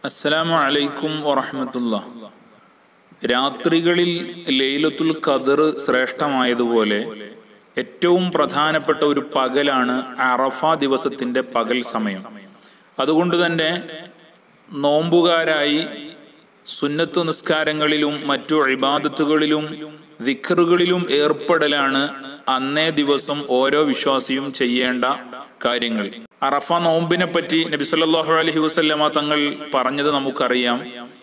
അസ്സലാമു അലൈക്കും വറഹമത്തുള്ള രാത്രികളിൽ ലൈലത്തുൽ ഖദർ ശ്രേഷ്ഠമായതുപോലെ ഏറ്റവും പ്രധാനപ്പെട്ട ഒരു പകലാണ് അറഫ ദിവസത്തിന്റെ പകൽ സമയം അതുകൊണ്ട് തന്നെ നോമ്പുകാരായി സുന്നത്ത് നിസ്കാരങ്ങളിലും മറ്റു ഇബാദത്തുകളിലും ദിക്കറുകളിലും ഏർപ്പെടലാണ് അന്നേ ദിവസം ഓരോ വിശ്വാസിയും ചെയ്യേണ്ട കാര്യങ്ങൾ അറഫ നോമ്പിനെ പറ്റി നബി സല്ലല്ലാഹു അലൈഹി വസല്ലമ തങ്ങൾ പറഞ്ഞത് നമുക്കറിയാം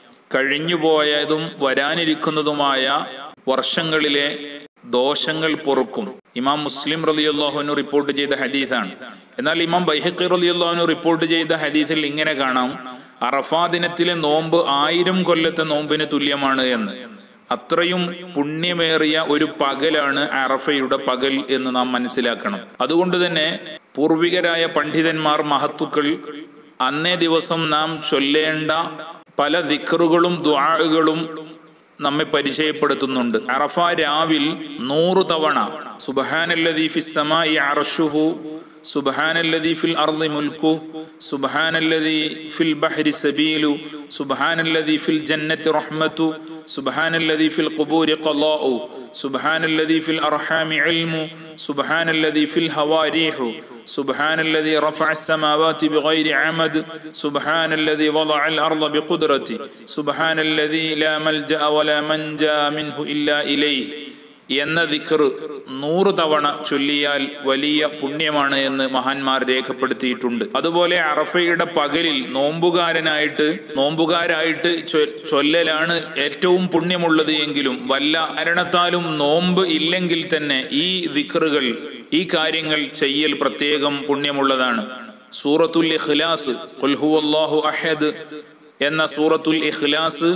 കഴിഞ്ഞുപോയതും വരാനിരിക്കുന്നതുമായ വർഷങ്ങളിലെ ദോഷങ്ങൾ പൊറുക്കും ഇമാം മുസ്ലിം റലിയുള്ളാഹുനു റിപ്പോർട്ട് ചെയ്ത ഹദീസാണ് എന്നാൽ ഇമാം ബൈഹഖി റലിയുള്ളാഹുനു റിപ്പോർട്ട് ചെയ്ത ഹദീസിൽ ഇങ്ങനെ കാണാം അറഫാ ദിനത്തിലെ നോമ്പ് ആയിരം കൊല്ലത്തെ നോമ്പിന് തുല്യമാണ് എന്ന് അത്രയും പുണ്യമേറിയ ഒരു പകലാണ് അറഫയുടെ പകൽ എന്ന് നാം മനസ്സിലാക്കണം അതുകൊണ്ട് തന്നെ പൂർവികരായ പണ്ഡിതന്മാർ മഹത്തുക്കൾ അന്നേ ദിവസം നാം ചൊല്ലേണ്ട പല ദിക്കറുകളും ദ്വാകളും നമ്മെ പരിചയപ്പെടുത്തുന്നുണ്ട് അറഫ രാവിൽ നൂറ് തവണ സുബഹാനല്ലദീ ഫിസ്സമായി അർഷുഹു സുബഹാനല്ലദീ ഫിൽ അർളി മുൽക്കു സുബഹാനല്ലദീ ഫിൽ ബഹരി സബീലു സുബഹാനല്ലദീ ഫിൽ ജന്നത്തി റഹ്മത്തു സുബഹാനല്ലദീ ഫിൽ ഖുബൂരി ഖലാഉ സുബഹാനല്ലദീ ഫിൽ അർഹാമി ഇൽമു സുബഹാനല്ലദീ ഫിൽ ഹവാ റീഹു سبحان الذي رفع السماوات بغير عمد سبحان الذي وضع الأرض بقدرته سبحان الذي لا ملجأ ولا منجا منه إلا إليه എന്ന ദിക്കർ നൂറ് തവണ ചൊല്ലിയാൽ വലിയ പുണ്യമാണ് എന്ന് മഹാന്മാർ രേഖപ്പെടുത്തിയിട്ടുണ്ട് അതുപോലെ അറഫയുടെ പകലിൽ നോമ്പുകാരനായിട്ട് നോമ്പുകാരായിട്ട് ചൊല്ലലാണ് ഏറ്റവും പുണ്യമുള്ളത് എങ്കിലും വല്ല കാരണത്താലും നോമ്പ് ഇല്ലെങ്കിൽ തന്നെ ഈ ദിക്കറുകൾ ഈ കാര്യങ്ങൾ ചെയ്യൽ പ്രത്യേകം പുണ്യമുള്ളതാണ് സൂറത്തുൽ ഇഖ്ലാസ് അല്ലാഹു അഹദ് എന്ന സൂറത്തുൽ ഇഖ്ലാസ്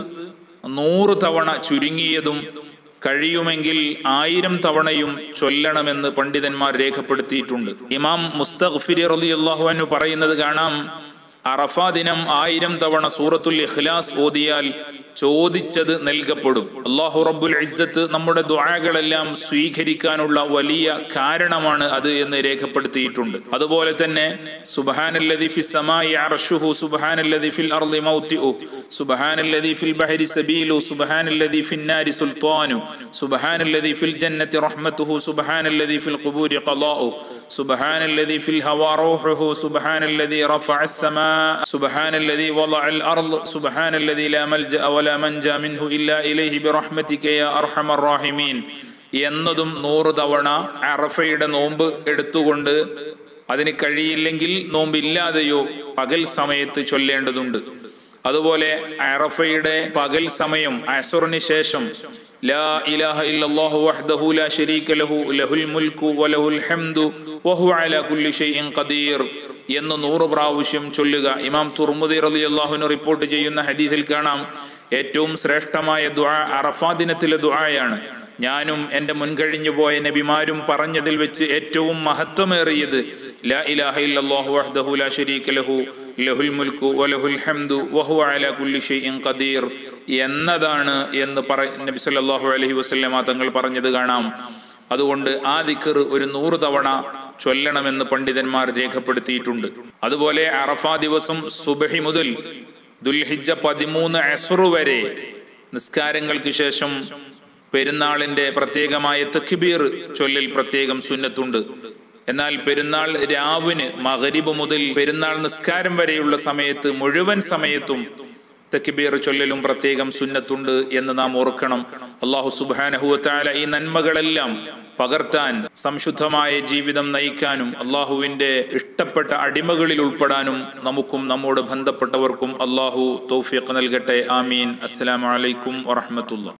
നൂറ് തവണ ചുരുങ്ങിയതും കഴിയുമെങ്കിൽ ആയിരം തവണയും ചൊല്ലണമെന്ന് പണ്ഡിതന്മാർ രേഖപ്പെടുത്തിയിട്ടുണ്ട് ഇമാം മുസ്തഖ്ഫിരി റളിയല്ലാഹു അൻഹു പറയുന്നത് കാണാം അറഫ ദിനം ആയിരം തവണ സൂറത്തുൽ ഇഖ്ലാസ് ഓതിയാൽ ചോദിച്ചത് നൽകപ്പെടും അള്ളാഹു റബ്ബുൽ ഇസ്സത്ത് നമ്മുടെ ദുആകളെല്ലാം സ്വീകരിക്കാനുള്ള വലിയ കാരണമാണ് അത് എന്ന് രേഖപ്പെടുത്തിയിട്ടുണ്ട് അതുപോലെ തന്നെ സുബ്ഹാനല്ലദി ഫിസ് സമായി അർശുഹു സുബ്ഹാനല്ലദി ഫിൽ അർളി മൗതിഉ സുബ്ഹാനല്ലദി ഫിൽ ബഹരി സബീലു സുബ്ഹാനല്ലദി ഫിൻ നാരി സുൽത്താനു സുബ്ഹാനല്ലദി ഫിൽ ജന്നത്തി റഹ്മത്തുഹു സുബ്ഹാനല്ലദി ഫിൽ ഖുബൂരി ഖലാഉ സുബ്ഹാനല്ലദി ഫിൽ ഹവാ റൂഹുഹു സുബ്ഹാനല്ലദി റഫഅ السماء سبحان الذي وضع الأرض سبحان الذي لا ملجأ ولا منجا منه إلا إليه برحمتك يا أرحم الراحمين എന്നതും നൂറ് തവണ അറഫയുടെ നോമ്പ് എടുത്തുകൊണ്ട് അതിന് കഴിയില്ലെങ്കിൽ നോമ്പില്ലാതെയോ പകൽ സമയത്ത് ചൊല്ലേണ്ടതുണ്ട് അതുപോലെ അറഫയുടെ പകൽ സമയം അസുറിന് ശേഷം لا إله إلا الله وحده لا شريك له له الملك وله الحمد وهو على كل شيء قدير എന്ന് നൂറ് പ്രാവശ്യം ചൊല്ലുക ഇമാം തുർമുദി റലി അള്ളാഹുവിന് റിപ്പോർട്ട് ചെയ്യുന്ന ഹദീസിൽ കാണാം ഏറ്റവും ശ്രേഷ്ഠമായ ദുആ അറഫാ ദിനത്തിലെ ദുആയാണ് ഞാനും എൻ്റെ മുൻകഴിഞ്ഞു പോയ നബിമാരും പറഞ്ഞതിൽ വെച്ച് ഏറ്റവും മഹത്വമേറിയത് ലാ ഇലാഹ ഇല്ലല്ലാഹു വഹ്ദഹു ലാ ശരീക ലഹു ലഹുൽ മുൽക്കു വലഹുൽ ഹംദു വഹു അലാ കുല്ലി ഷൈഇൻ ഖദീർ എന്നതാണ് എന്ന് പറ നബി സല്ലല്ലാഹു അലൈഹി വസല്ലമ തങ്ങൾ പറഞ്ഞത് കാണാം അതുകൊണ്ട് ആ ദിക്കർ ഒരു നൂറ് തവണ ചൊല്ലണമെന്ന് പണ്ഡിതന്മാർ രേഖപ്പെടുത്തിയിട്ടുണ്ട് അതുപോലെ അറഫ ദിവസം സുബഹി മുതൽ ദുൽഹിജ പതിമൂന്ന് അസുറു വരെ നിസ്കാരങ്ങൾക്ക് ശേഷം പെരുന്നാളിന്റെ പ്രത്യേകമായ തക്ബീർ ചൊല്ലൽ പ്രത്യേകം സുന്നത്തുണ്ട് എന്നാൽ പെരുന്നാൾ രാവിന് മകരിബ് മുതൽ പെരുന്നാൾ നിസ്കാരം വരെയുള്ള സമയത്ത് മുഴുവൻ സമയത്തും തക്ബീർ ചൊല്ലലും പ്രത്യേകം സുന്നത്തുണ്ട് എന്ന് നാം ഓർക്കണം അള്ളാഹു സുബാനഹുവത്താല ഈ നന്മകളെല്ലാം പകർത്താൻ സംശുദ്ധമായ ജീവിതം നയിക്കാനും അള്ളാഹുവിന്റെ ഇഷ്ടപ്പെട്ട അടിമകളിൽ ഉൾപ്പെടാനും നമുക്കും നമ്മോട് ബന്ധപ്പെട്ടവർക്കും അള്ളാഹു തൗഫീഖ് നൽകട്ടെ ആമീൻ അസ്സലാമലൈക്കും വറഹമത്തുള്ള